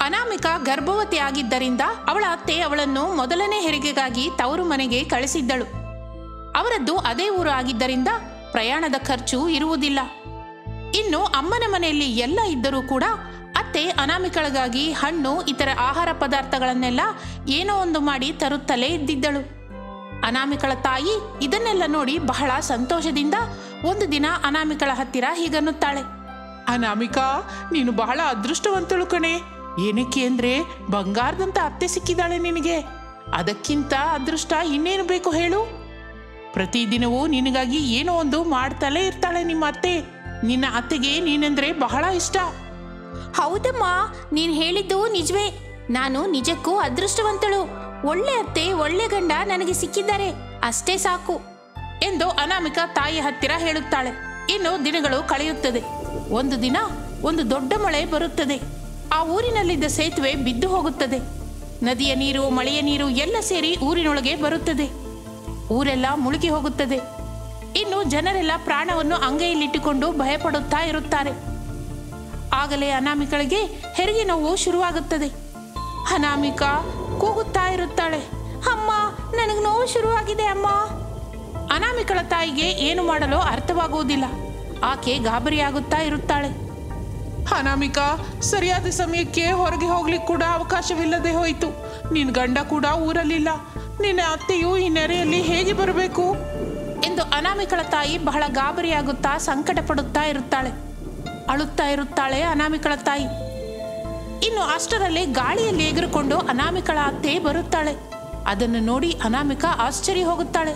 ಅನಾಮಿಕಾ ಗರ್ಭವತಿ ಆಗಿದ್ದರಿಂದ ಅವಳ ಅತ್ತೆ ಅವಳನ್ನು ಮೊದಲನೇ ಹೆರಿಗೆಗಾಗಿ ತವರು ಮನೆಗೆ ಕಳಿಸಿದ್ದಳು ಅವರದ್ದು ಅದೇ ಊರು ಆಗಿದ್ದರಿಂದ ಪ್ರಯಾಣದ ಖರ್ಚು ಇರುವುದಿಲ್ಲ ಇನ್ನು ಅಮ್ಮನ ಮನೆಯಲ್ಲಿ ಎಲ್ಲ ಇದ್ದರೂ ಕೂಡ ಅತ್ತೆ ಅನಾಮಿಕಳಿಗಾಗಿ ಹಣ್ಣು ಇತರ ಆಹಾರ ಪದಾರ್ಥಗಳನ್ನೆಲ್ಲ ಏನೋ ಒಂದು ಮಾಡಿ ತರುತ್ತಲೇ ಇದ್ದಿದ್ದಳು ಅನಾಮಿಕಳ ತಾಯಿ ಇದನ್ನೆಲ್ಲ ನೋಡಿ ಬಹಳ ಸಂತೋಷದಿಂದ ಒಂದು ದಿನ ಅನಾಮಿಕಳ ಹತ್ತಿರ ಹೀಗನ್ನುತ್ತಾಳೆ ಅನಾಮಿಕಾ ನೀನು ಬಹಳ ಅದೃಷ್ಟವಂತಳು ಕಣೆ ಏನಕ್ಕೆ ಅಂದ್ರೆ ಬಂಗಾರದಂತ ಅತ್ತೆ ಸಿಕ್ಕಿದಾಳೆ ನಿನಗೆ ಅದಕ್ಕಿಂತ ಅದೃಷ್ಟ ಇನ್ನೇನು ಬೇಕು ಹೇಳು ಪ್ರತಿದಿನವೂ ನಿನಗಾಗಿ ಏನೋ ಒಂದು ಮಾಡ್ತಲೇ ಇರ್ತಾಳೆ ನಿಮ್ಮ ಅತ್ತೆ ನಿನ್ನ ಅತ್ತೆಗೆ ನೀನೆಂದ್ರೆ ಬಹಳ ಇಷ್ಟ ಹೌದಮ್ಮ ನೀನ್ ಹೇಳಿದ್ದು ನಿಜವೇ ನಾನು ನಿಜಕ್ಕೂ ಅದೃಷ್ಟವಂತಳು ಒಳ್ಳೆ ಅತ್ತೆ ಒಳ್ಳೆ ಗಂಡ ನನಗೆ ಸಿಕ್ಕಿದ್ದಾರೆ ಅಷ್ಟೇ ಸಾಕು ಎಂದು ಅನಾಮಿಕಾ ತಾಯಿ ಹತ್ತಿರ ಹೇಳುತ್ತಾಳೆ ಇನ್ನು ದಿನಗಳು ಕಳೆಯುತ್ತದೆ ಒಂದು ದಿನ ಒಂದು ದೊಡ್ಡ ಮಳೆ ಬರುತ್ತದೆ ಆ ಊರಿನಲ್ಲಿದ್ದ ಸೇತುವೆ ಬಿದ್ದು ಹೋಗುತ್ತದೆ ನದಿಯ ನೀರು ಮಳೆಯ ನೀರು ಎಲ್ಲ ಸೇರಿ ಊರಿನೊಳಗೆ ಬರುತ್ತದೆ ಊರೆಲ್ಲ ಮುಳುಗಿ ಹೋಗುತ್ತದೆ ಇನ್ನು ಜನರೆಲ್ಲ ಪ್ರಾಣವನ್ನು ಅಂಗೈಯಲ್ಲಿಟ್ಟುಕೊಂಡು ಭಯಪಡುತ್ತಾ ಇರುತ್ತಾರೆ ಆಗಲೇ ಅನಾಮಿಕಳಿಗೆ ಹೆರಿಗೆ ನೋವು ಶುರುವಾಗುತ್ತದೆ ಅನಾಮಿಕಾ ಕೂಗುತ್ತಾ ಇರುತ್ತಾಳೆ ಅಮ್ಮ ನನಗೆ ನೋವು ಶುರುವಾಗಿದೆ ಅಮ್ಮ ಅನಾಮಿಕಳ ತಾಯಿಗೆ ಏನು ಮಾಡಲು ಅರ್ಥವಾಗುವುದಿಲ್ಲ ಆಕೆ ಗಾಬರಿಯಾಗುತ್ತಾ ಇರುತ್ತಾಳೆ ಅನಾಮಿಕಾ ಸರಿಯಾದ ಸಮಯಕ್ಕೆ ಹೊರಗೆ ಹೋಗ್ಲಿಕ್ಕೆ ಕೂಡ ಅವಕಾಶವಿಲ್ಲದೆ ಹೋಯಿತು ನಿನ್ ಗಂಡ ಕೂಡ ಊರಲ್ಲಿಲ್ಲ ನಿನ್ನ ಅತ್ತೆಯು ಈ ನೆರೆಯಲ್ಲಿ ಹೇಗೆ ಬರಬೇಕು ಎಂದು ಅನಾಮಿಕಳ ತಾಯಿ ಬಹಳ ಗಾಬರಿಯಾಗುತ್ತಾ ಸಂಕಟ ಪಡುತ್ತಾ ಇರುತ್ತಾಳೆ ಅಳುತ್ತಾ ಇರುತ್ತಾಳೆ ಅನಾಮಿಕಳ ತಾಯಿ ಇನ್ನು ಅಷ್ಟರಲ್ಲಿ ಗಾಳಿಯಲ್ಲಿ ಎಗರುಕೊಂಡು ಅನಾಮಿಕಳ ಅತ್ತೆ ಬರುತ್ತಾಳೆ ಅದನ್ನು ನೋಡಿ ಅನಾಮಿಕ ಆಶ್ಚರ್ಯ ಹೋಗುತ್ತಾಳೆ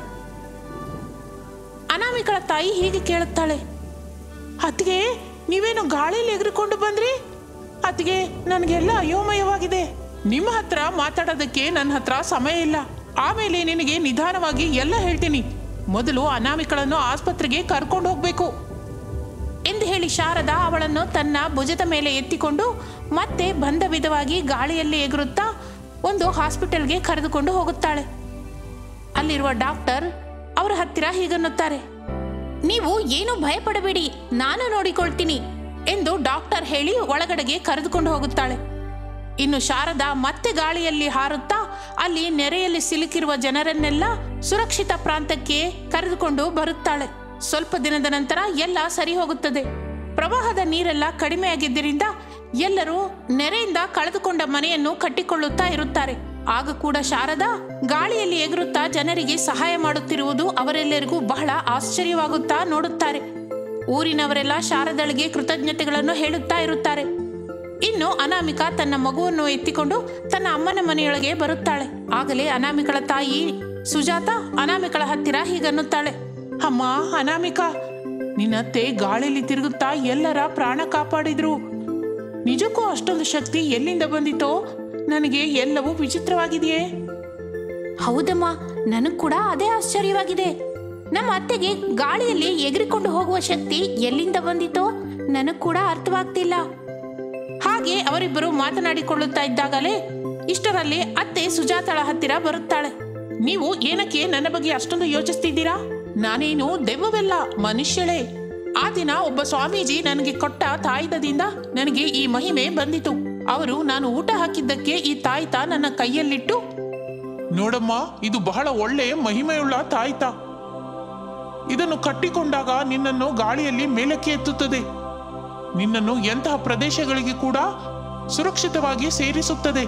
ಅನಾಮಿಕಳ ತಾಯಿ ಹೀಗೆ ಕೇಳುತ್ತಾಳೆ ಅತ್ತಿಗೆ ನೀವೇನು ಗಾಳಿಯಲ್ಲಿ ಎಗರಿಕೊಂಡು ಬಂದ್ರಿ ಅತ್ತಿಗೆ ನನಗೆಲ್ಲ ಅಯೋಮಯವಾಗಿದೆ ನಿಮ್ಮ ಹತ್ರ ಮಾತಾಡೋದಕ್ಕೆ ನನ್ನ ಹತ್ರ ಸಮಯ ಇಲ್ಲ ಆಮೇಲೆ ನಿನಗೆ ನಿಧಾನವಾಗಿ ಎಲ್ಲ ಹೇಳ್ತೀನಿ ಮೊದಲು ಅನಾಮಿಕಳನ್ನು ಆಸ್ಪತ್ರೆಗೆ ಕರ್ಕೊಂಡು ಹೋಗ್ಬೇಕು ಎಂದು ಹೇಳಿ ಶಾರದಾ ಅವಳನ್ನು ತನ್ನ ಭುಜದ ಮೇಲೆ ಎತ್ತಿಕೊಂಡು ಮತ್ತೆ ಬಂದ ವಿಧವಾಗಿ ಗಾಳಿಯಲ್ಲಿ ಎಗರುತ್ತಾ ಒಂದು ಹಾಸ್ಪಿಟಲ್ಗೆ ಕರೆದುಕೊಂಡು ಹೋಗುತ್ತಾಳೆ ಅಲ್ಲಿರುವ ಡಾಕ್ಟರ್ ಅವರ ಹತ್ತಿರ ಹೀಗನ್ನುತ್ತಾರೆ ನೀವು ಏನು ಭಯಪಡಬೇಡಿ ನಾನು ನೋಡಿಕೊಳ್ತೀನಿ ಎಂದು ಡಾಕ್ಟರ್ ಹೇಳಿ ಒಳಗಡೆಗೆ ಕರೆದುಕೊಂಡು ಹೋಗುತ್ತಾಳೆ ಇನ್ನು ಶಾರದಾ ಮತ್ತೆ ಗಾಳಿಯಲ್ಲಿ ಹಾರುತ್ತಾ ಅಲ್ಲಿ ನೆರೆಯಲ್ಲಿ ಸಿಲುಕಿರುವ ಜನರನ್ನೆಲ್ಲ ಸುರಕ್ಷಿತ ಪ್ರಾಂತಕ್ಕೆ ಕರೆದುಕೊಂಡು ಬರುತ್ತಾಳೆ ಸ್ವಲ್ಪ ದಿನದ ನಂತರ ಎಲ್ಲ ಸರಿ ಹೋಗುತ್ತದೆ ಪ್ರವಾಹದ ನೀರೆಲ್ಲ ಕಡಿಮೆಯಾಗಿದ್ದರಿಂದ ಎಲ್ಲರೂ ನೆರೆಯಿಂದ ಕಳೆದುಕೊಂಡ ಮನೆಯನ್ನು ಕಟ್ಟಿಕೊಳ್ಳುತ್ತಾ ಇರುತ್ತಾರೆ ಆಗ ಕೂಡ ಶಾರದಾ ಗಾಳಿಯಲ್ಲಿ ಎಗರುತ್ತಾ ಜನರಿಗೆ ಸಹಾಯ ಮಾಡುತ್ತಿರುವುದು ಅವರೆಲ್ಲರಿಗೂ ಬಹಳ ಆಶ್ಚರ್ಯವಾಗುತ್ತಾ ನೋಡುತ್ತಾರೆ ಊರಿನವರೆಲ್ಲ ಶಾರದಳಿಗೆ ಕೃತಜ್ಞತೆಗಳನ್ನು ಹೇಳುತ್ತಾ ಇರುತ್ತಾರೆ ಇನ್ನು ಅನಾಮಿಕಾ ತನ್ನ ಮಗುವನ್ನು ಎತ್ತಿಕೊಂಡು ತನ್ನ ಅಮ್ಮನ ಮನೆಯೊಳಗೆ ಬರುತ್ತಾಳೆ ಆಗಲೇ ಅನಾಮಿಕಳ ತಾಯಿ ಸುಜಾತ ಅನಾಮಿಕಳ ಹತ್ತಿರ ಹೀಗನ್ನುತ್ತಾಳೆ ಅಮ್ಮ ಅನಾಮಿಕಾ ನಿನ್ನತ್ತೆ ಗಾಳಿಯಲ್ಲಿ ತಿರುಗುತ್ತಾ ಎಲ್ಲರ ಪ್ರಾಣ ಕಾಪಾಡಿದ್ರು ನಿಜಕ್ಕೂ ಅಷ್ಟೊಂದು ಶಕ್ತಿ ಎಲ್ಲಿಂದ ಬಂದಿತೋ ನನಗೆ ಎಲ್ಲವೂ ವಿಚಿತ್ರವಾಗಿದೆಯೇ ಹೌದಮ್ಮ ನನಗ್ ಕೂಡ ಅದೇ ಆಶ್ಚರ್ಯವಾಗಿದೆ ನಮ್ಮ ಅತ್ತೆಗೆ ಗಾಳಿಯಲ್ಲಿ ಎಗರಿಕೊಂಡು ಹೋಗುವ ಶಕ್ತಿ ಎಲ್ಲಿಂದ ಬಂದಿತೋ ನನಗ್ ಕೂಡ ಅರ್ಥವಾಗ್ತಿಲ್ಲ ಹಾಗೆ ಅವರಿಬ್ಬರು ಮಾತನಾಡಿಕೊಳ್ಳುತ್ತಾ ಇದ್ದಾಗಲೇ ಇಷ್ಟರಲ್ಲಿ ಅತ್ತೆ ಸುಜಾತಳ ಹತ್ತಿರ ಬರುತ್ತಾಳೆ ನೀವು ಏನಕ್ಕೆ ನನ್ನ ಬಗ್ಗೆ ಅಷ್ಟೊಂದು ಯೋಚಿಸ್ತಿದ್ದೀರಾ ನಾನೇನು ದೆವ್ವವೆಲ್ಲ ಮನುಷ್ಯಳೇ ಆ ದಿನ ಒಬ್ಬ ಸ್ವಾಮೀಜಿ ನನಗೆ ಕೊಟ್ಟ ತಾಯ್ತದಿಂದ ನನಗೆ ಈ ಮಹಿಮೆ ಬಂದಿತು ಅವರು ನಾನು ಊಟ ಹಾಕಿದ್ದಕ್ಕೆ ಈ ತಾಯ್ತ ನನ್ನ ಕೈಯಲ್ಲಿಟ್ಟು ನೋಡಮ್ಮ ಇದು ಬಹಳ ಒಳ್ಳೆ ಮಹಿಮೆಯುಳ್ಳ ತಾಯ್ತ ಇದನ್ನು ಕಟ್ಟಿಕೊಂಡಾಗ ನಿನ್ನನ್ನು ಗಾಳಿಯಲ್ಲಿ ಮೇಲಕ್ಕೆ ಎತ್ತುತ್ತದೆ ನಿನ್ನನ್ನು ಎಂತಹ ಪ್ರದೇಶಗಳಿಗೆ ಕೂಡ ಸುರಕ್ಷಿತವಾಗಿ ಸೇರಿಸುತ್ತದೆ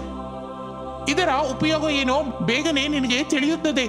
ಇದರ ಉಪಯೋಗ ಏನೋ ಬೇಗನೆ ನಿನಗೆ ತಿಳಿಯುತ್ತದೆ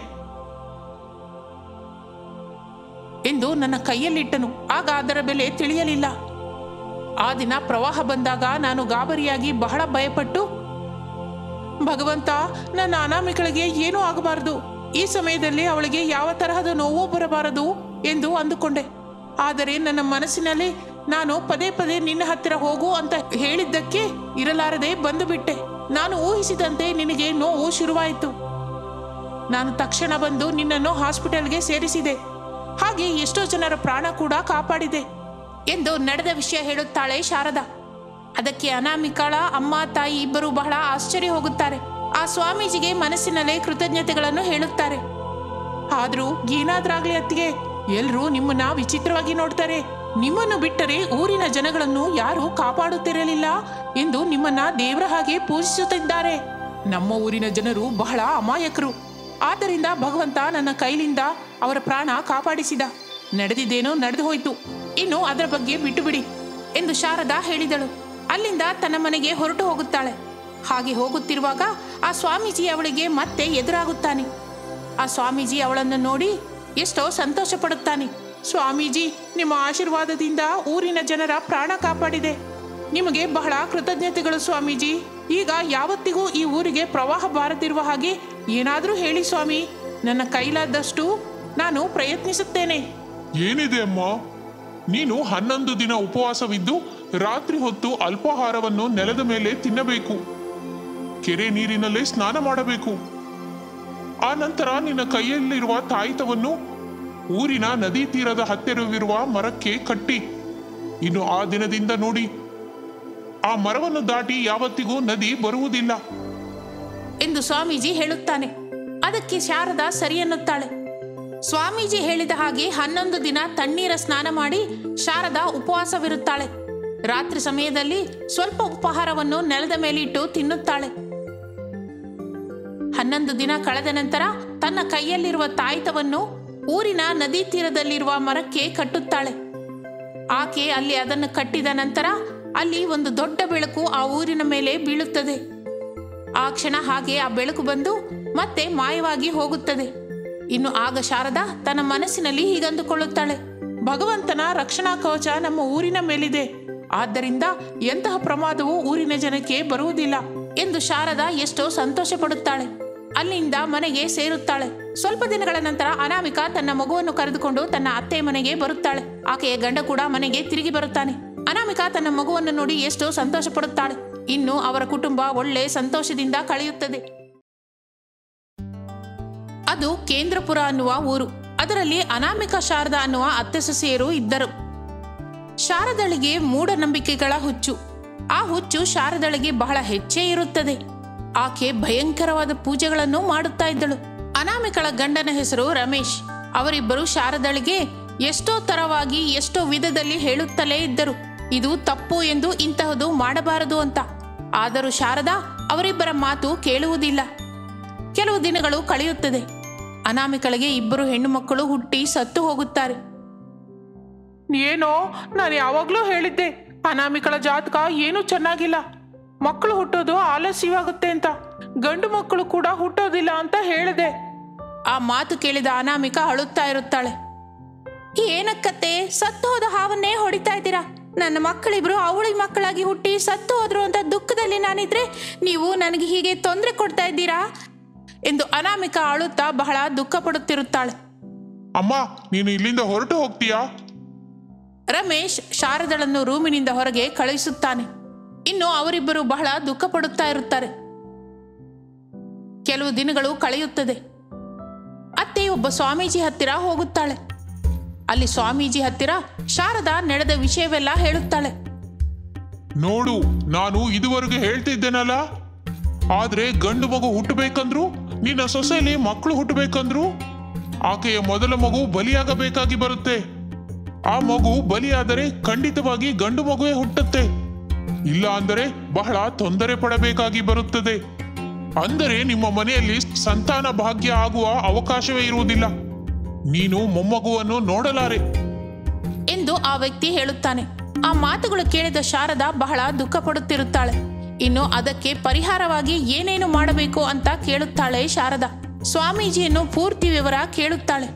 ಎಂದು ನನ್ನ ಕೈಯಲ್ಲಿಟ್ಟನು ಆಗ ಅದರ ಬೆಲೆ ತಿಳಿಯಲಿಲ್ಲ ಆ ದಿನ ಪ್ರವಾಹ ಬಂದಾಗ ನಾನು ಗಾಬರಿಯಾಗಿ ಬಹಳ ಭಯಪಟ್ಟು ಭಗವಂತ ನನ್ನ ಅನಾಮಿಕಳಿಗೆ ಏನೂ ಆಗಬಾರದು ಈ ಸಮಯದಲ್ಲಿ ಅವಳಿಗೆ ಯಾವ ತರಹದ ನೋವು ಬರಬಾರದು ಎಂದು ಅಂದುಕೊಂಡೆ ಆದರೆ ನನ್ನ ಮನಸ್ಸಿನಲ್ಲಿ ನಾನು ಪದೇ ಪದೇ ನಿನ್ನ ಹತ್ತಿರ ಹೋಗು ಅಂತ ಹೇಳಿದ್ದಕ್ಕೆ ಇರಲಾರದೆ ಬಂದು ಬಿಟ್ಟೆ ನಾನು ಊಹಿಸಿದಂತೆ ನಿನಗೆ ನೋವು ಶುರುವಾಯಿತು ನಾನು ತಕ್ಷಣ ಬಂದು ನಿನ್ನನ್ನು ಹಾಸ್ಪಿಟಲ್ಗೆ ಸೇರಿಸಿದೆ ಹಾಗೆ ಎಷ್ಟೋ ಜನರ ಪ್ರಾಣ ಕೂಡ ಕಾಪಾಡಿದೆ ಎಂದು ನಡೆದ ವಿಷಯ ಹೇಳುತ್ತಾಳೆ ಶಾರದಾ ಅದಕ್ಕೆ ಅನಾಮಿಕಳ ಅಮ್ಮ ತಾಯಿ ಇಬ್ಬರು ಬಹಳ ಆಶ್ಚರ್ಯ ಹೋಗುತ್ತಾರೆ ಆ ಸ್ವಾಮೀಜಿಗೆ ಮನಸ್ಸಿನಲ್ಲೇ ಕೃತಜ್ಞತೆಗಳನ್ನು ಹೇಳುತ್ತಾರೆ ಆದ್ರೂ ಏನಾದ್ರಾಗ್ಲಿ ಅತ್ತಿಗೆ ಎಲ್ರೂ ನಿಮ್ಮನ್ನ ವಿಚಿತ್ರವಾಗಿ ನೋಡ್ತಾರೆ ನಿಮ್ಮನ್ನು ಬಿಟ್ಟರೆ ಊರಿನ ಜನಗಳನ್ನು ಯಾರೂ ಕಾಪಾಡುತ್ತಿರಲಿಲ್ಲ ಎಂದು ನಿಮ್ಮನ್ನ ದೇವರ ಹಾಗೆ ಪೂಜಿಸುತ್ತಿದ್ದಾರೆ ನಮ್ಮ ಊರಿನ ಜನರು ಬಹಳ ಅಮಾಯಕರು ಆದ್ದರಿಂದ ಭಗವಂತ ನನ್ನ ಕೈಲಿಂದ ಅವರ ಪ್ರಾಣ ಕಾಪಾಡಿಸಿದ ನಡೆದಿದ್ದೇನೋ ನಡೆದು ಹೋಯ್ತು ಇನ್ನು ಅದರ ಬಗ್ಗೆ ಬಿಟ್ಟು ಬಿಡಿ ಎಂದು ಶಾರದಾ ಹೇಳಿದಳು ಅಲ್ಲಿಂದ ತನ್ನ ಮನೆಗೆ ಹೊರಟು ಹೋಗುತ್ತಾಳೆ ಹಾಗೆ ಹೋಗುತ್ತಿರುವಾಗ ಆ ಸ್ವಾಮೀಜಿ ಅವಳಿಗೆ ಮತ್ತೆ ಎದುರಾಗುತ್ತಾನೆ ಆ ಸ್ವಾಮೀಜಿ ಅವಳನ್ನು ನೋಡಿ ಎಷ್ಟೋ ಸಂತೋಷ ಪಡುತ್ತಾನೆ ಸ್ವಾಮೀಜಿ ನಿಮ್ಮ ಆಶೀರ್ವಾದದಿಂದ ಊರಿನ ಜನರ ಪ್ರಾಣ ಕಾಪಾಡಿದೆ ನಿಮಗೆ ಬಹಳ ಕೃತಜ್ಞತೆಗಳು ಸ್ವಾಮೀಜಿ ಈಗ ಯಾವತ್ತಿಗೂ ಈ ಊರಿಗೆ ಪ್ರವಾಹ ಬಾರದಿರುವ ಹಾಗೆ ಏನಾದರೂ ಹೇಳಿ ಸ್ವಾಮಿ ನನ್ನ ಕೈಲಾದಷ್ಟು ನಾನು ಪ್ರಯತ್ನಿಸುತ್ತೇನೆ ಏನಿದೆ ಅಮ್ಮ ನೀನು ಹನ್ನೊಂದು ದಿನ ಉಪವಾಸವಿದ್ದು ರಾತ್ರಿ ಹೊತ್ತು ಅಲ್ಪಾಹಾರವನ್ನು ನೆಲದ ಮೇಲೆ ತಿನ್ನಬೇಕು ಕೆರೆ ನೀರಿನಲ್ಲೇ ಸ್ನಾನ ಮಾಡಬೇಕು ಆ ನಂತರ ನಿನ್ನ ಕೈಯಲ್ಲಿರುವ ತಾಯಿತವನ್ನು ಊರಿನ ನದಿ ತೀರದ ಹತ್ತಿರವಿರುವ ಮರಕ್ಕೆ ಕಟ್ಟಿ ಇನ್ನು ಆ ದಿನದಿಂದ ನೋಡಿ ಆ ಮರವನ್ನು ದಾಟಿ ಯಾವತ್ತಿಗೂ ನದಿ ಬರುವುದಿಲ್ಲ ಎಂದು ಸ್ವಾಮೀಜಿ ಹೇಳುತ್ತಾನೆ ಅದಕ್ಕೆ ಶಾರದಾ ಸರಿ ಎನ್ನುತ್ತಾಳೆ ಸ್ವಾಮೀಜಿ ಹೇಳಿದ ಹಾಗೆ ಹನ್ನೊಂದು ದಿನ ತಣ್ಣೀರ ಸ್ನಾನ ಮಾಡಿ ಶಾರದಾ ಉಪವಾಸವಿರುತ್ತಾಳೆ ರಾತ್ರಿ ಸಮಯದಲ್ಲಿ ಸ್ವಲ್ಪ ಉಪಹಾರವನ್ನು ನೆಲದ ಮೇಲಿಟ್ಟು ತಿನ್ನುತ್ತಾಳೆ ಹನ್ನೊಂದು ದಿನ ಕಳೆದ ನಂತರ ತನ್ನ ಕೈಯಲ್ಲಿರುವ ತಾಯ್ತವನ್ನು ಊರಿನ ನದಿ ತೀರದಲ್ಲಿರುವ ಮರಕ್ಕೆ ಕಟ್ಟುತ್ತಾಳೆ ಆಕೆ ಅಲ್ಲಿ ಅದನ್ನು ಕಟ್ಟಿದ ನಂತರ ಅಲ್ಲಿ ಒಂದು ದೊಡ್ಡ ಬೆಳಕು ಆ ಊರಿನ ಮೇಲೆ ಬೀಳುತ್ತದೆ ಆ ಕ್ಷಣ ಹಾಗೆ ಆ ಬೆಳಕು ಬಂದು ಮತ್ತೆ ಮಾಯವಾಗಿ ಹೋಗುತ್ತದೆ ಇನ್ನು ಆಗ ಶಾರದಾ ತನ್ನ ಮನಸ್ಸಿನಲ್ಲಿ ಹೀಗಂದುಕೊಳ್ಳುತ್ತಾಳೆ ಭಗವಂತನ ರಕ್ಷಣಾ ಕವಚ ನಮ್ಮ ಊರಿನ ಮೇಲಿದೆ ಆದ್ದರಿಂದ ಎಂತಹ ಪ್ರಮಾದವೂ ಊರಿನ ಜನಕ್ಕೆ ಬರುವುದಿಲ್ಲ ಎಂದು ಶಾರದಾ ಎಷ್ಟೋ ಸಂತೋಷ ಪಡುತ್ತಾಳೆ ಅಲ್ಲಿಂದ ಮನೆಗೆ ಸೇರುತ್ತಾಳೆ ಸ್ವಲ್ಪ ದಿನಗಳ ನಂತರ ಅನಾಮಿಕಾ ತನ್ನ ಮಗುವನ್ನು ಕರೆದುಕೊಂಡು ತನ್ನ ಅತ್ತೆ ಮನೆಗೆ ಬರುತ್ತಾಳೆ ಆಕೆಯ ಗಂಡ ಕೂಡ ಮನೆಗೆ ತಿರುಗಿ ಬರುತ್ತಾನೆ ಅನಾಮಿಕಾ ತನ್ನ ಮಗುವನ್ನು ನೋಡಿ ಎಷ್ಟೋ ಸಂತೋಷ ಪಡುತ್ತಾಳೆ ಇನ್ನು ಅವರ ಕುಟುಂಬ ಒಳ್ಳೆ ಸಂತೋಷದಿಂದ ಕಳೆಯುತ್ತದೆ ಅದು ಕೇಂದ್ರಪುರ ಅನ್ನುವ ಊರು ಅದರಲ್ಲಿ ಅನಾಮಿಕಾ ಶಾರದಾ ಅನ್ನುವ ಅತ್ತೆ ಸೊಸೆಯರು ಇದ್ದರು ಶಾರದಳಿಗೆ ಮೂಢನಂಬಿಕೆಗಳ ಹುಚ್ಚು ಆ ಹುಚ್ಚು ಶಾರದಳಿಗೆ ಬಹಳ ಹೆಚ್ಚೇ ಇರುತ್ತದೆ ಆಕೆ ಭಯಂಕರವಾದ ಪೂಜೆಗಳನ್ನು ಮಾಡುತ್ತಾ ಇದ್ದಳು ಅನಾಮಿಕಳ ಗಂಡನ ಹೆಸರು ರಮೇಶ್ ಅವರಿಬ್ಬರು ಶಾರದಳಿಗೆ ಎಷ್ಟೋ ತರವಾಗಿ ಎಷ್ಟೋ ವಿಧದಲ್ಲಿ ಹೇಳುತ್ತಲೇ ಇದ್ದರು ಇದು ತಪ್ಪು ಎಂದು ಇಂತಹದು ಮಾಡಬಾರದು ಅಂತ ಆದರೂ ಶಾರದಾ ಅವರಿಬ್ಬರ ಮಾತು ಕೇಳುವುದಿಲ್ಲ ಕೆಲವು ದಿನಗಳು ಕಳೆಯುತ್ತದೆ ಅನಾಮಿಕಳಿಗೆ ಇಬ್ಬರು ಹೆಣ್ಣು ಮಕ್ಕಳು ಹುಟ್ಟಿ ಸತ್ತು ಹೋಗುತ್ತಾರೆ ಏನೋ ನಾನು ಯಾವಾಗಲೂ ಹೇಳಿದ್ದೆ ಅನಾಮಿಕಳ ಜಾತಕ ಏನೂ ಚೆನ್ನಾಗಿಲ್ಲ ಮಕ್ಕಳು ಹುಟ್ಟೋದು ಆಲಸ್ಯವಾಗುತ್ತೆ ಅಂತ ಗಂಡು ಮಕ್ಕಳು ಕೂಡ ಹುಟ್ಟೋದಿಲ್ಲ ಅಂತ ಹೇಳಿದೆ ಆ ಮಾತು ಕೇಳಿದ ಅನಾಮಿಕ ಅಳುತ್ತಾ ಇರುತ್ತಾಳೆ ಏನಕ್ಕತ್ತೆ ಸತ್ತು ಹೋದ ಹಾವನ್ನೇ ಹೊಡಿತಾ ಇದ್ದೀರಾ ನನ್ನ ಮಕ್ಕಳಿಬ್ರು ಅವಳಿ ಮಕ್ಕಳಾಗಿ ಹುಟ್ಟಿ ಸತ್ತು ಹೋದ್ರು ಅಂತ ದುಃಖದಲ್ಲಿ ನಾನಿದ್ರೆ ನೀವು ನನಗೆ ಹೀಗೆ ತೊಂದರೆ ಕೊಡ್ತಾ ಇದ್ದೀರಾ ಎಂದು ಅನಾಮಿಕ ಅಳುತ್ತಾ ಬಹಳ ದುಃಖ ಪಡುತ್ತಿರುತ್ತಾಳೆ ಅಮ್ಮ ನೀನು ಇಲ್ಲಿಂದ ಹೊರಟು ಹೋಗ್ತೀಯಾ ರಮೇಶ್ ಶಾರದಳನ್ನು ರೂಮಿನಿಂದ ಹೊರಗೆ ಕಳುಹಿಸುತ್ತಾನೆ ಇನ್ನು ಅವರಿಬ್ಬರು ಬಹಳ ದುಃಖ ಪಡುತ್ತಾ ಇರುತ್ತಾರೆ ಕೆಲವು ದಿನಗಳು ಕಳೆಯುತ್ತದೆ ಅತ್ತೆ ಒಬ್ಬ ಸ್ವಾಮೀಜಿ ಹತ್ತಿರ ಹೋಗುತ್ತಾಳೆ ಅಲ್ಲಿ ಸ್ವಾಮೀಜಿ ಹತ್ತಿರ ಶಾರದಾ ನಡೆದ ವಿಷಯವೆಲ್ಲ ಹೇಳುತ್ತಾಳೆ ನೋಡು ನಾನು ಇದುವರೆಗೆ ಹೇಳ್ತಿದ್ದೇನಲ್ಲ ಆದ್ರೆ ಗಂಡು ಮಗು ಹುಟ್ಟಬೇಕಂದ್ರು ನಿನ್ನ ಸೊಸೆಯಲ್ಲಿ ಮಕ್ಕಳು ಹುಟ್ಟಬೇಕಂದ್ರು ಆಕೆಯ ಮೊದಲ ಮಗು ಬಲಿಯಾಗಬೇಕಾಗಿ ಬರುತ್ತೆ ಆ ಮಗು ಬಲಿಯಾದರೆ ಖಂಡಿತವಾಗಿ ಗಂಡು ಮಗುವೇ ಹುಟ್ಟುತ್ತೆ ಇಲ್ಲ ಅಂದರೆ ಬಹಳ ತೊಂದರೆ ಪಡಬೇಕಾಗಿ ಬರುತ್ತದೆ ಅಂದರೆ ನಿಮ್ಮ ಮನೆಯಲ್ಲಿ ಸಂತಾನ ಭಾಗ್ಯ ಆಗುವ ಅವಕಾಶವೇ ಇರುವುದಿಲ್ಲ ನೀನು ಮೊಮ್ಮಗುವನ್ನು ನೋಡಲಾರೆ ಎಂದು ಆ ವ್ಯಕ್ತಿ ಹೇಳುತ್ತಾನೆ ಆ ಮಾತುಗಳು ಕೇಳಿದ ಶಾರದಾ ಬಹಳ ದುಃಖ ಪಡುತ್ತಿರುತ್ತಾಳೆ ಇನ್ನು ಅದಕ್ಕೆ ಪರಿಹಾರವಾಗಿ ಏನೇನು ಮಾಡಬೇಕು ಅಂತ ಕೇಳುತ್ತಾಳೆ ಶಾರದಾ ಸ್ವಾಮೀಜಿಯನ್ನು ಪೂರ್ತಿ ವಿವರ ಕೇಳುತ್ತಾಳೆ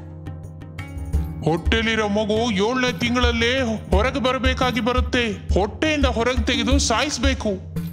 ಹೊಟ್ಟೆಲಿರೋ ಮಗು ಏಳನೇ ತಿಂಗಳಲ್ಲೇ ಹೊರಗೆ ಬರಬೇಕಾಗಿ ಬರುತ್ತೆ ಹೊಟ್ಟೆಯಿಂದ ಹೊರಗೆ ತೆಗೆದು ಸಾಯಿಸ್ಬೇಕು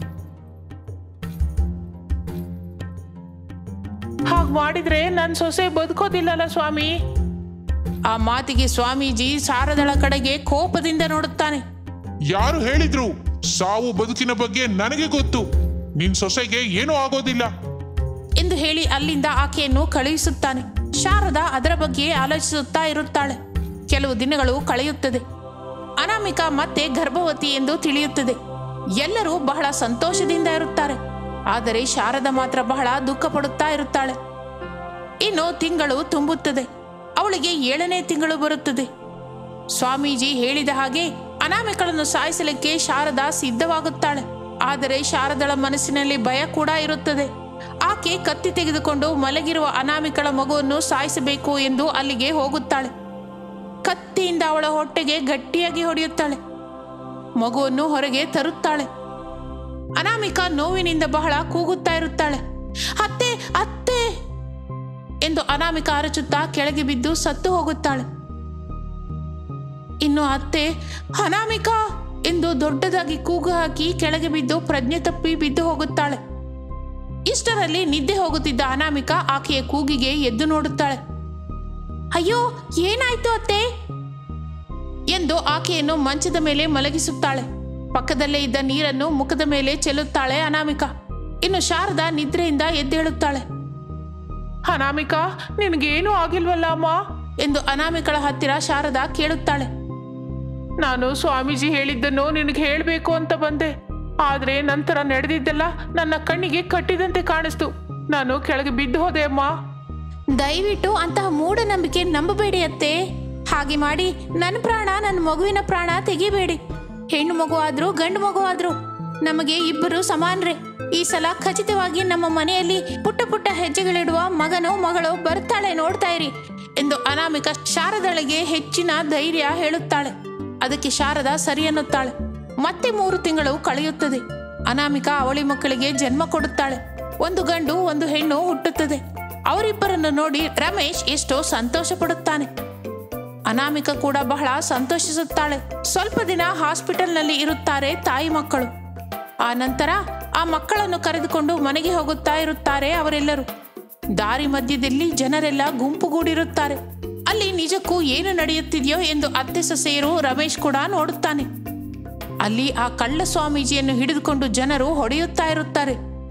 ಹಾಗೆ ಮಾಡಿದ್ರೆ ನನ್ನ ಸೊಸೆ ಬದುಕೋದಿಲ್ಲಲ್ಲ ಸ್ವಾಮಿ ಆ ಮಾತಿಗೆ ಸ್ವಾಮೀಜಿ ಶಾರದಳ ಕಡೆಗೆ ಕೋಪದಿಂದ ನೋಡುತ್ತಾನೆ ಯಾರು ಹೇಳಿದ್ರು ಸಾವು ಬದುಕಿನ ಬಗ್ಗೆ ನನಗೆ ಗೊತ್ತು ನಿನ್ ಸೊಸೆಗೆ ಏನೂ ಆಗೋದಿಲ್ಲ ಎಂದು ಹೇಳಿ ಅಲ್ಲಿಂದ ಆಕೆಯನ್ನು ಕಳುಹಿಸುತ್ತಾನೆ ಶಾರದಾ ಅದರ ಬಗ್ಗೆ ಆಲೋಚಿಸುತ್ತಾ ಇರುತ್ತಾಳೆ ಕೆಲವು ದಿನಗಳು ಕಳೆಯುತ್ತದೆ ಅನಾಮಿಕಾ ಮತ್ತೆ ಗರ್ಭವತಿ ಎಂದು ತಿಳಿಯುತ್ತದೆ ಎಲ್ಲರೂ ಬಹಳ ಸಂತೋಷದಿಂದ ಇರುತ್ತಾರೆ ಆದರೆ ಶಾರದಾ ಮಾತ್ರ ಬಹಳ ದುಃಖ ಪಡುತ್ತಾ ಇರುತ್ತಾಳೆ ಇನ್ನು ತಿಂಗಳು ತುಂಬುತ್ತದೆ ಅವಳಿಗೆ ಏಳನೇ ತಿಂಗಳು ಬರುತ್ತದೆ ಸ್ವಾಮೀಜಿ ಹೇಳಿದ ಹಾಗೆ ಅನಾಮಿಕಳನ್ನು ಸಾಯಿಸಲಿಕ್ಕೆ ಶಾರದಾ ಸಿದ್ಧವಾಗುತ್ತಾಳೆ ಆದರೆ ಶಾರದಳ ಮನಸ್ಸಿನಲ್ಲಿ ಭಯ ಕೂಡ ಇರುತ್ತದೆ ಆಕೆ ಕತ್ತಿ ತೆಗೆದುಕೊಂಡು ಮಲಗಿರುವ ಅನಾಮಿಕಳ ಮಗುವನ್ನು ಸಾಯಿಸಬೇಕು ಎಂದು ಅಲ್ಲಿಗೆ ಹೋಗುತ್ತಾಳೆ ಕತ್ತಿಯಿಂದ ಅವಳ ಹೊಟ್ಟೆಗೆ ಗಟ್ಟಿಯಾಗಿ ಹೊಡೆಯುತ್ತಾಳೆ ಮಗುವನ್ನು ಹೊರಗೆ ತರುತ್ತಾಳೆ ಅನಾಮಿಕ ನೋವಿನಿಂದ ಬಹಳ ಕೂಗುತ್ತಾ ಇರುತ್ತಾಳೆ ಅತ್ತೆ ಅತ್ತೆ ಎಂದು ಅನಾಮಿಕ ಅರಚುತ್ತಾ ಕೆಳಗೆ ಬಿದ್ದು ಸತ್ತು ಹೋಗುತ್ತಾಳೆ ಇನ್ನು ಅತ್ತೆ ಅನಾಮಿಕ ಎಂದು ದೊಡ್ಡದಾಗಿ ಕೂಗು ಹಾಕಿ ಕೆಳಗೆ ಬಿದ್ದು ಪ್ರಜ್ಞೆ ತಪ್ಪಿ ಬಿದ್ದು ಹೋಗುತ್ತಾಳೆ ಇಷ್ಟರಲ್ಲಿ ನಿದ್ದೆ ಹೋಗುತ್ತಿದ್ದ ಅನಾಮಿಕ ಆಕೆಯ ಕೂಗಿಗೆ ಎದ್ದು ನೋಡುತ್ತಾಳೆ ಅಯ್ಯೋ ಏನಾಯ್ತು ಅತ್ತೆ ಎಂದು ಆಕೆಯನ್ನು ಮಂಚದ ಮೇಲೆ ಮಲಗಿಸುತ್ತಾಳೆ ಪಕ್ಕದಲ್ಲೇ ಇದ್ದ ನೀರನ್ನು ಮುಖದ ಮೇಲೆ ಚೆಲ್ಲುತ್ತಾಳೆ ಅನಾಮಿಕ ಇನ್ನು ಶಾರದಾ ನಿದ್ರೆಯಿಂದ ಎದ್ದೇಳುತ್ತಾಳೆ ಅನಾಮಿಕ ನಿನಗೇನೂ ಆಗಿಲ್ವಲ್ಲ ಅಮ್ಮ ಎಂದು ಅನಾಮಿಕಳ ಹತ್ತಿರ ಶಾರದಾ ಕೇಳುತ್ತಾಳೆ ನಾನು ಸ್ವಾಮೀಜಿ ಹೇಳಿದ್ದನ್ನು ನಿನಗೆ ಹೇಳಬೇಕು ಅಂತ ಬಂದೆ ಆದರೆ ನಂತರ ನಡೆದಿದ್ದೆಲ್ಲ ನನ್ನ ಕಣ್ಣಿಗೆ ಕಟ್ಟಿದಂತೆ ಕಾಣಿಸ್ತು ನಾನು ಕೆಳಗೆ ಬಿದ್ದು ಹೋದೆ ಅಮ್ಮ ದಯವಿಟ್ಟು ಅಂತಹ ಮೂಢನಂಬಿಕೆ ನಂಬಬೇಡಿ ಅತ್ತೆ ಹಾಗೆ ಮಾಡಿ ನನ್ನ ಪ್ರಾಣ ನನ್ನ ಮಗುವಿನ ಪ್ರಾಣ ತೆಗಿಬೇಡಿ ಹೆಣ್ಣು ಮಗು ಆದ್ರೂ ಗಂಡು ಮಗು ಆದ್ರೂ ನಮಗೆ ಇಬ್ಬರು ಸಮಾನರೇ ಈ ಸಲ ಖಚಿತವಾಗಿ ನಮ್ಮ ಮನೆಯಲ್ಲಿ ಪುಟ್ಟ ಪುಟ್ಟ ಹೆಜ್ಜೆಗಳಿಡುವ ಮಗನೋ ಮಗಳೋ ಬರ್ತಾಳೆ ನೋಡ್ತಾ ಇರಿ ಎಂದು ಅನಾಮಿಕ ಶಾರದಳಿಗೆ ಹೆಚ್ಚಿನ ಧೈರ್ಯ ಹೇಳುತ್ತಾಳೆ ಅದಕ್ಕೆ ಶಾರದಾ ಸರಿ ಅನ್ನುತ್ತಾಳೆ ಮತ್ತೆ ಮೂರು ತಿಂಗಳು ಕಳೆಯುತ್ತದೆ ಅನಾಮಿಕ ಅವಳಿ ಮಕ್ಕಳಿಗೆ ಜನ್ಮ ಕೊಡುತ್ತಾಳೆ ಒಂದು ಗಂಡು ಒಂದು ಹೆಣ್ಣು ಹುಟ್ಟುತ್ತದೆ ಅವರಿಬ್ಬರನ್ನು ನೋಡಿ ರಮೇಶ್ ಎಷ್ಟೋ ಸಂತೋಷ ಪಡುತ್ತಾನೆ ಅನಾಮಿಕ ಕೂಡ ಬಹಳ ಸಂತೋಷಿಸುತ್ತಾಳೆ ಸ್ವಲ್ಪ ದಿನ ಹಾಸ್ಪಿಟಲ್ನಲ್ಲಿ ಇರುತ್ತಾರೆ ತಾಯಿ ಮಕ್ಕಳು ಆ ನಂತರ ಆ ಮಕ್ಕಳನ್ನು ಕರೆದುಕೊಂಡು ಮನೆಗೆ ಹೋಗುತ್ತಾ ಇರುತ್ತಾರೆ ಅವರೆಲ್ಲರೂ ದಾರಿ ಮಧ್ಯದಲ್ಲಿ ಜನರೆಲ್ಲ ಗುಂಪುಗೂಡಿರುತ್ತಾರೆ ಅಲ್ಲಿ ನಿಜಕ್ಕೂ ಏನು ನಡೆಯುತ್ತಿದೆಯೋ ಎಂದು ಅತ್ತೆ ಸೊಸೆಯರು ರಮೇಶ್ ಕೂಡ ನೋಡುತ್ತಾನೆ ಅಲ್ಲಿ ಆ ಕಳ್ಳ ಸ್ವಾಮೀಜಿಯನ್ನು ಹಿಡಿದುಕೊಂಡು ಜನರು ಹೊಡೆಯುತ್ತಾ ಇರುತ್ತಾರೆ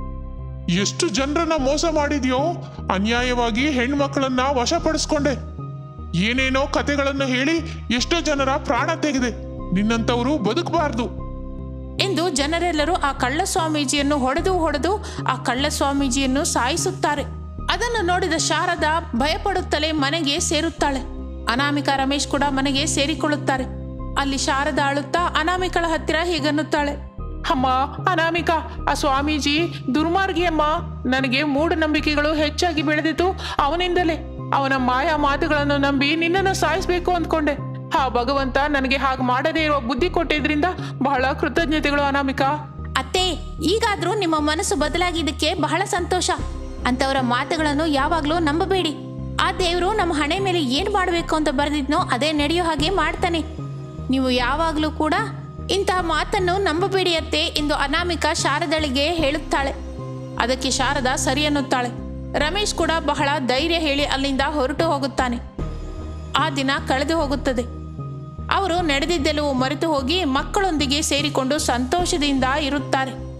ಎಷ್ಟು ಜನರನ್ನ ಮೋಸ ಮಾಡಿದ್ಯೋ ಅನ್ಯಾಯವಾಗಿ ಹೆಣ್ಮಕ್ಳನ್ನ ವಶಪಡಿಸ್ಕೊಂಡೆ ಏನೇನೋ ಕತೆಗಳನ್ನು ಹೇಳಿ ಎಷ್ಟೋ ಜನರ ಪ್ರಾಣ ತೆಗೆದೆ ನಿನ್ನಂತವರು ಬದುಕಬಾರ್ದು ಎಂದು ಜನರೆಲ್ಲರೂ ಆ ಕಳ್ಳ ಸ್ವಾಮೀಜಿಯನ್ನು ಹೊಡೆದು ಹೊಡೆದು ಆ ಕಳ್ಳ ಸ್ವಾಮೀಜಿಯನ್ನು ಸಾಯಿಸುತ್ತಾರೆ ಅದನ್ನು ನೋಡಿದ ಶಾರದಾ ಭಯಪಡುತ್ತಲೇ ಮನೆಗೆ ಸೇರುತ್ತಾಳೆ ಅನಾಮಿಕ ರಮೇಶ್ ಕೂಡ ಮನೆಗೆ ಸೇರಿಕೊಳ್ಳುತ್ತಾರೆ ಅಲ್ಲಿ ಶಾರದಾ ಅಳುತ್ತಾ ಅನಾಮಿಕಳ ಹತ್ತಿರ ಹೀಗನ್ನುತ್ತಾಳೆ ಅಮ್ಮ ಅನಾಮಿಕ ಆ ಸ್ವಾಮೀಜಿ ದುರ್ಮಾರ್ಗಿ ಅಮ್ಮ ನನಗೆ ಮೂಢನಂಬಿಕೆಗಳು ಹೆಚ್ಚಾಗಿ ಬೆಳೆದಿತ್ತು ಅವನಿಂದಲೇ ಅವನ ಮಾಯಾ ಮಾತುಗಳನ್ನು ನಂಬಿ ನಿನ್ನನ್ನು ಸಾಯಿಸ್ಬೇಕು ಅಂದ್ಕೊಂಡೆ ಆ ಭಗವಂತ ನನಗೆ ಹಾಗೆ ಮಾಡದೇ ಇರುವ ಬುದ್ಧಿ ಕೊಟ್ಟಿದ್ರಿಂದ ಬಹಳ ಕೃತಜ್ಞತೆಗಳು ಅನಾಮಿಕ ಅತ್ತೆ ಈಗಾದ್ರೂ ನಿಮ್ಮ ಮನಸ್ಸು ಬದಲಾಗಿದ್ದಕ್ಕೆ ಬಹಳ ಸಂತೋಷ ಅಂತವರ ಮಾತುಗಳನ್ನು ಯಾವಾಗಲೂ ನಂಬಬೇಡಿ ಆ ದೇವರು ನಮ್ಮ ಹಣೆ ಮೇಲೆ ಏನು ಮಾಡಬೇಕು ಅಂತ ಬರೆದಿದ್ನೋ ಅದೇ ನಡೆಯೋ ಹಾಗೆ ಮಾಡ್ತಾನೆ ನೀವು ಯಾವಾಗಲೂ ಕೂಡ ಇಂತಹ ಮಾತನ್ನು ನಂಬಬೇಡಿ ಅತ್ತೆ ಎಂದು ಅನಾಮಿಕ ಶಾರದಳಿಗೆ ಹೇಳುತ್ತಾಳೆ ಅದಕ್ಕೆ ಶಾರದಾ ಸರಿ ಅನ್ನುತ್ತಾಳೆ ರಮೇಶ್ ಕೂಡ ಬಹಳ ಧೈರ್ಯ ಹೇಳಿ ಅಲ್ಲಿಂದ ಹೊರಟು ಹೋಗುತ್ತಾನೆ ಆ ದಿನ ಕಳೆದು ಹೋಗುತ್ತದೆ ಅವರು ನಡೆದಿದ್ದೆಲ್ಲವೂ ಮರೆತು ಹೋಗಿ ಮಕ್ಕಳೊಂದಿಗೆ ಸೇರಿಕೊಂಡು ಸಂತೋಷದಿಂದ ಇರುತ್ತಾರೆ